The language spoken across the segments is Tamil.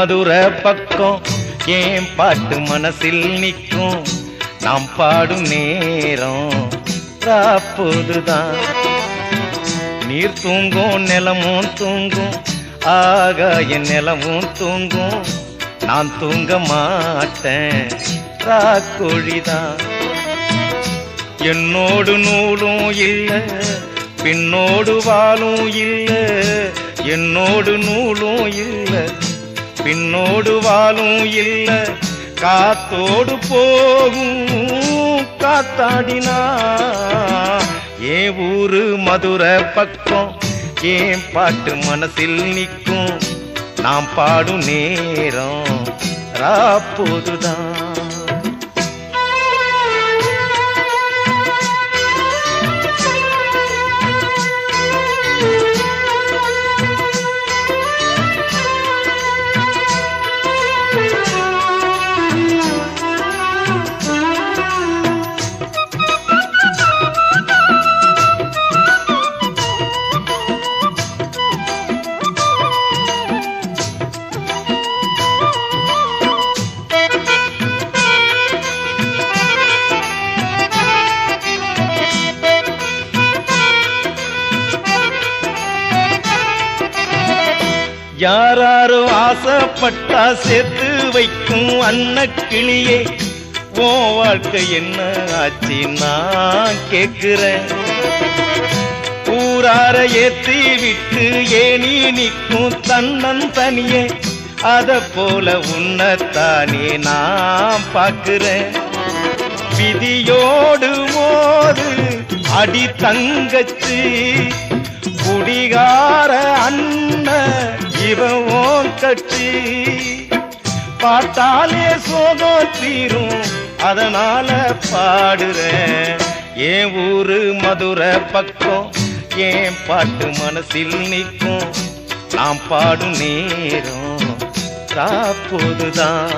மதுரை பக்கம் ஏன் பாட்டு மனசில் நிற்கும் நாம் பாடும் நேரம் ராப்போதுதான் நீர் தூங்கும் நிலமும் தூங்கும் ஆகாய நிலமும் தூங்கும் நான் தூங்க மாட்டேன் ராக்கோழிதான் என்னோடு நூலும் இல்ல பின்னோடு வாளும் இல்ல என்னோடு நூலும் இல்ல பின்னோடு வாளும் இல்ல காத்தோடு போகும் காத்தாடினா ஏன் ஊரு மதுரை பக்கம் ஏன் பாட்டு மனசில் நிற்கும் நாம் பாடும் நேரம் ராப்போதுதான் யாராரோ ஆசைப்பட்டா சேர்த்து வைக்கும் அன்ன கிளியே ஓ வாழ்க்கை என்ன ஆச்சு நான் கேக்குறேன் ஊரார ஏத்தி விட்டு ஏனி நிற்கும் தன்னன் தனியே அத போல உன்னத்தானே நான் பார்க்கிறேன் விதியோடு மோது அடி தங்கச்சி குடிகார அண்ணன் இவன் கட்சி பாட்டாலே சோகம் தீரும் அதனால பாடுறேன் என் ஊரு மதுரை பக்கம் ஏன் பாட்டு மனசில் நிற்கும் நாம் பாடும் நேரம் ராப்போதுதான்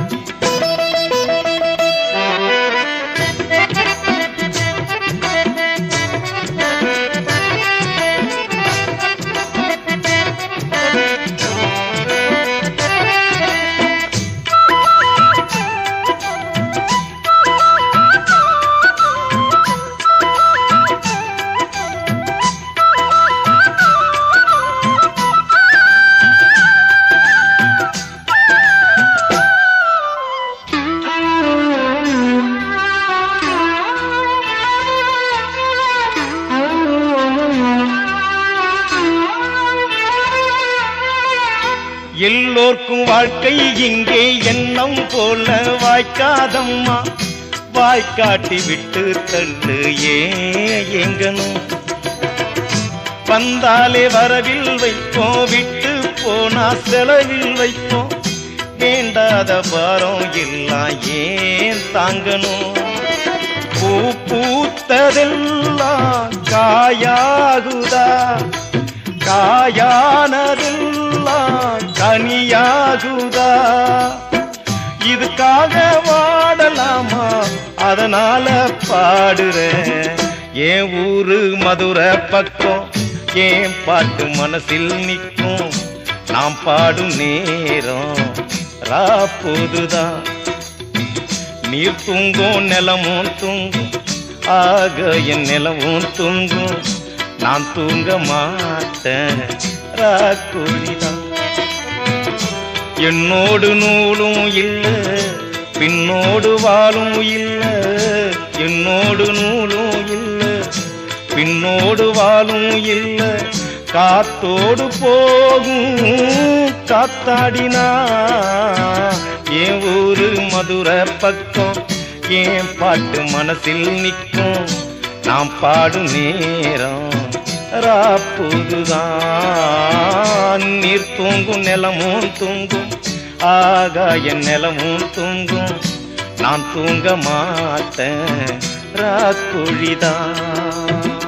எல்லோர்க்கும் வாழ்க்கை இங்கே எண்ணம் போல வாய்க்காதம்மா வாய்க்காட்டி விட்டு தள்ளு ஏன் எங்கனும் வந்தாலே வரவில் வைப்போம் விட்டு போனா செலவில் வைப்போம் வேண்டாத பாரம் எல்லாம் ஏன் தாங்கணும் பூ பூத்ததெல்லாம் காயாகுதா காயானதெல்லாம் கனியாகுதா இதுக்காக வாடலாமா அதனால பாடுறேன் என் ஊரு மதுரை பக்கம் ஏன் பாட்டு மனசில் நிற்கும் நாம் பாடும் நேரம் ராப்போதுதான் நீர் தூங்கும் நிலமும் தூங்கும் ஆக என் நிலவும் தூங்கும் நான் தூங்க மாட்டேன் ராக்குழிதான் என்னோடு நூலும் இல்ல பின்னோடு வாளும் இல்ல என்னோடு நூலும் இல்ல பின்னோடு வாளும் இல்ல காத்தோடு போகும் காத்தாடினா என் ஊரு மதுரை பக்கம் என் பாட்டு மனசில் நிற்கும் நாம் பாடும் நேரம் ராப்புதுதான் நீர் தூங்கும் நிலமும் தூங்கும் ஆகாய நிலமும் தூங்கும் நான் தூங்க மாட்டேன் ராக்குழிதான்